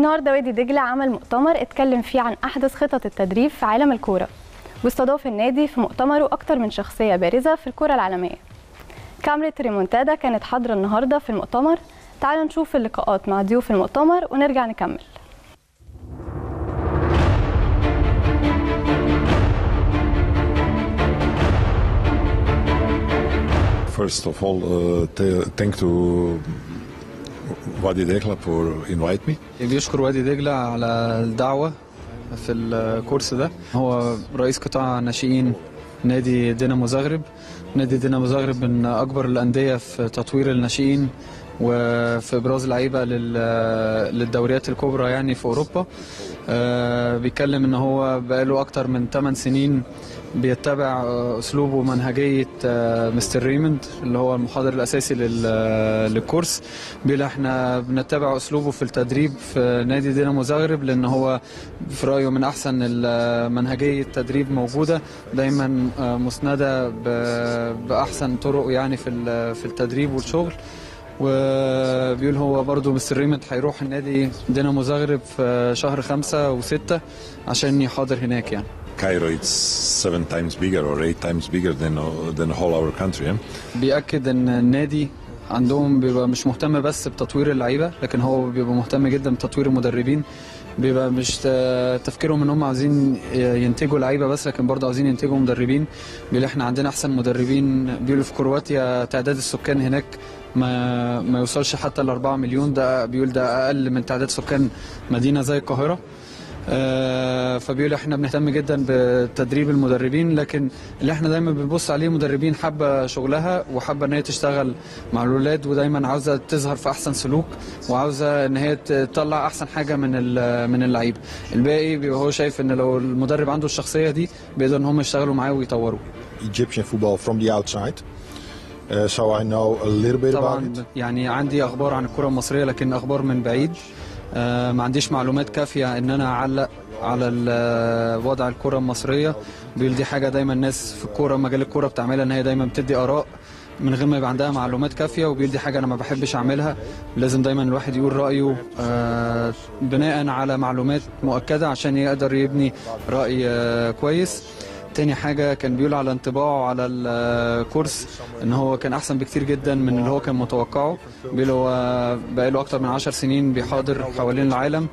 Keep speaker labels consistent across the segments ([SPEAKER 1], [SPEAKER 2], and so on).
[SPEAKER 1] النهارده وادي دجله عمل مؤتمر اتكلم فيه عن احدث خطط التدريب في عالم الكوره واستضاف النادي في مؤتمره اكتر من شخصيه بارزه في الكوره العالميه كاميرا ريمونتادا كانت حاضره النهارده في المؤتمر تعالوا نشوف اللقاءات مع ضيوف المؤتمر ونرجع نكمل
[SPEAKER 2] First of all, uh, th- thank to Wadi Dekla for invite me.
[SPEAKER 3] بيشكر وادي دجلة على الدعوة في الكورس ده هو رئيس قطاع ناشئين نادي دينامو زغرب نادي دينامو زغرب من أكبر الأندية في تطوير الناشئين وفي إبراز لعيبة لل- للدوريات الكبرى يعني في أوروبا آه، بيتكلم إن هو بقاله أكتر من 8 سنين بيتبع آه، أسلوبه ومنهجية آه، مستر ريموند اللي هو المحاضر الأساسي لل- للكورس بيقول احنا بنتبع أسلوبه في التدريب في نادي دينامو زغرب لأن هو في رأيه من أحسن ال- منهجية تدريب موجودة دايما آه، مسندة ب- بأحسن طرق يعني في ال- في التدريب والشغل وبيقول هو برضو مستر ريموند هيروح النادي دينامو زغرب في شهر خمسة وستة عشان يحاضر هناك يعني
[SPEAKER 2] Cairo it's seven times bigger or eight times bigger than than whole our country. Yeah?
[SPEAKER 3] بيأكد ان النادي عندهم بيبقى مش مهتم بس بتطوير اللعيبه لكن هو بيبقى مهتم جدا بتطوير المدربين بيبقى مش ت- تفكيرهم ان هم عاوزين ينتجوا لعيبه بس لكن برضه عاوزين ينتجوا مدربين بيقول احنا عندنا احسن مدربين بيقولوا في كرواتيا تعداد السكان هناك ما ما يوصلش حتى ل 4 مليون ده بيقول ده اقل من تعداد سكان مدينه زي القاهره آه، فبيقول احنا بنهتم جدا بتدريب المدربين لكن اللي احنا دايما بنبص عليه مدربين حابه شغلها وحابه ان هي تشتغل مع الاولاد ودايما عاوزه تظهر في احسن سلوك وعاوزه ان هي تطلع احسن حاجه من ال- من اللعيبه الباقي بيبقى هو شايف ان لو المدرب عنده الشخصيه دي بيقدر ان هم يشتغلوا معاه ويطوروا
[SPEAKER 4] Egyptian football from the outside. Uh, so I know a little bit about
[SPEAKER 3] طبعا
[SPEAKER 4] it.
[SPEAKER 3] يعني عندي اخبار عن الكره المصريه لكن اخبار من بعيد آه، ما عنديش معلومات كافيه ان انا اعلق على ال- وضع الكره المصريه بيقول دي حاجه دايما الناس في الكوره مجال الكوره بتعملها ان هي دايما بتدي اراء من غير ما يبقى عندها معلومات كافيه وبيقول دي حاجه انا ما بحبش اعملها لازم دايما الواحد يقول رايه آه، بناء على معلومات مؤكده عشان يقدر يبني راي آه، كويس تاني حاجة كان بيقول على انطباعه على الكورس ان هو كان احسن بكتير جدا من اللي هو كان متوقعه بيقول هو بقاله اكتر من عشر سنين بيحاضر حوالين العالم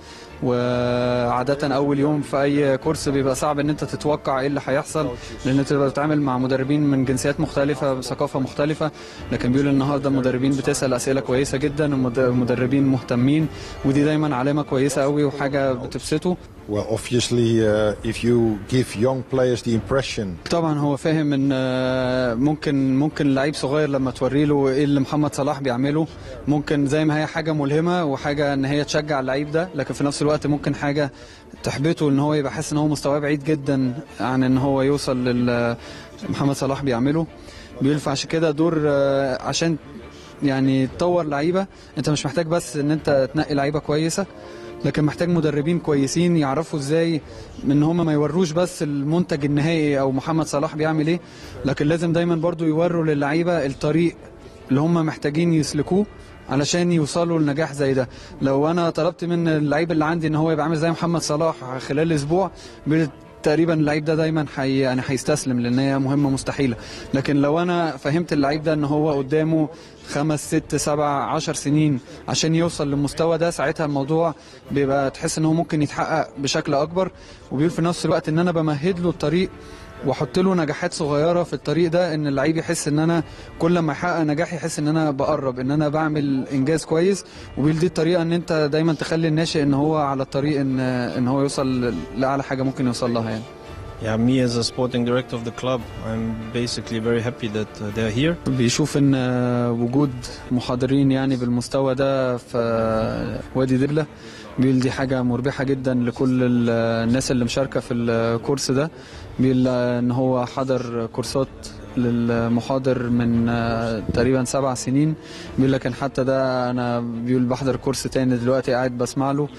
[SPEAKER 3] وعادة أول يوم في أي كورس بيبقى صعب إن أنت تتوقع إيه اللي هيحصل لأن أنت بتبقى بتتعامل مع مدربين من جنسيات مختلفة بثقافة مختلفة لكن بيقول النهاردة المدربين بتسأل أسئلة كويسة جدا المدربين مهتمين ودي دايما علامة كويسة قوي وحاجة بتبسطه
[SPEAKER 4] Well, obviously, uh, if you give young players the impression
[SPEAKER 3] طبعا هو فاهم ان آه، ممكن ممكن لعيب صغير لما توري له ايه اللي محمد صلاح بيعمله ممكن زي ما هي حاجه ملهمه وحاجه ان هي تشجع اللعيب ده لكن في نفس الوقت ممكن حاجه تحبطه ان هو يبقى حاسس ان هو مستواه بعيد جدا عن ان هو يوصل لل محمد صلاح بيعمله بيقول فعشان كده دور آه، عشان يعني تطور لعيبه انت مش محتاج بس ان انت تنقي لعيبه كويسه لكن محتاج مدربين كويسين يعرفوا ازاي ان هم ما يوروش بس المنتج النهائي او محمد صلاح بيعمل ايه لكن لازم دايما برضو يوروا للعيبه الطريق اللي هم محتاجين يسلكوه علشان يوصلوا لنجاح زي ده لو انا طلبت من اللعيب اللي عندي ان هو يبقى عامل زي محمد صلاح خلال اسبوع بيقول تقريبا اللعيب ده دايما حي يعني هيستسلم لان هي مهمه مستحيله لكن لو انا فهمت اللعيب ده ان هو قدامه خمس ست سبع عشر سنين عشان يوصل للمستوى ده ساعتها الموضوع بيبقى تحس ان هو ممكن يتحقق بشكل اكبر وبيقول في نفس الوقت ان انا بمهد له الطريق واحط له نجاحات صغيره في الطريق ده ان اللعيب يحس ان انا كل ما يحقق نجاح يحس ان انا بقرب ان انا بعمل انجاز كويس وبيقول دي الطريقه ان انت دايما تخلي الناشئ ان هو على الطريق ان ان هو يوصل لاعلى حاجه ممكن يوصل لها يعني
[SPEAKER 5] Yeah, me as a sporting director of the club, I'm basically very happy that uh, they're here.
[SPEAKER 3] بيشوف ان وجود محاضرين يعني بالمستوى ده في وادي دجله بيقول دي حاجه مربحه جدا لكل ال- الناس اللي مشاركه في الكورس ده بيقول ان هو حضر كورسات للمحاضر من آه، تقريبا سبع سنين بيقول لكن حتى ده انا بيقول بحضر كورس تاني دلوقتي قاعد بسمع له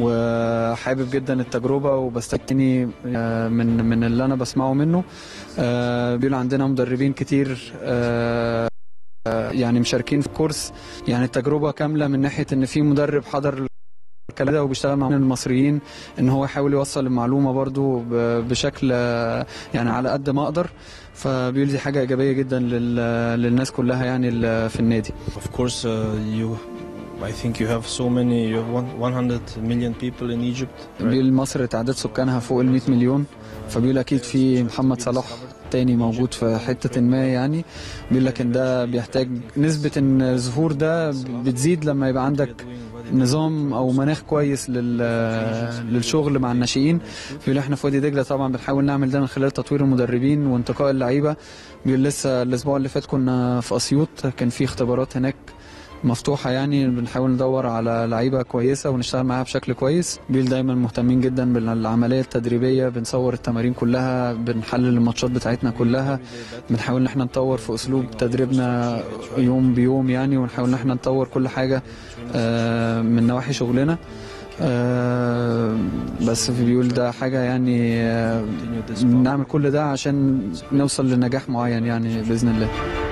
[SPEAKER 3] وحابب جدا التجربه وبستكني آه، من من اللي انا بسمعه منه آه، بيقول عندنا مدربين كتير آه، يعني مشاركين في كورس يعني التجربه كامله من ناحيه ان في مدرب حضر الكلام ده وبيشتغل مع المصريين ان هو يحاول يوصل المعلومه برضو ب- بشكل آه، يعني على قد ما اقدر فبيقول دي حاجه ايجابيه جدا لل- للناس كلها يعني ال- في النادي
[SPEAKER 5] Of course, uh, you. I think you have so many. You have one, 100 million people in Egypt. right?
[SPEAKER 3] بيقول مصر تعداد سكانها فوق ال 100 مليون فبيقول اكيد في محمد صلاح تاني موجود في حته ما يعني بيقول لك ان ده بيحتاج نسبه ان الظهور ده بتزيد لما يبقى عندك نظام او مناخ كويس لل للشغل مع الناشئين بيقول احنا في وادي دجله طبعا بنحاول نعمل ده من خلال تطوير المدربين وانتقاء اللعيبه بيقول لسه الاسبوع اللي فات كنا في اسيوط كان في اختبارات هناك مفتوحة يعني بنحاول ندور على لعيبة كويسة ونشتغل معاها بشكل كويس بيل دايما مهتمين جدا بالعملية التدريبية بنصور التمارين كلها بنحلل الماتشات بتاعتنا كلها بنحاول ان احنا نطور في اسلوب تدريبنا يوم بيوم يعني ونحاول ان احنا نطور كل حاجة آه، من نواحي شغلنا آه، بس في بيقول ده حاجة يعني آه،
[SPEAKER 5] Continue this
[SPEAKER 3] بنعمل كل ده عشان نوصل لنجاح معين يعني بإذن الله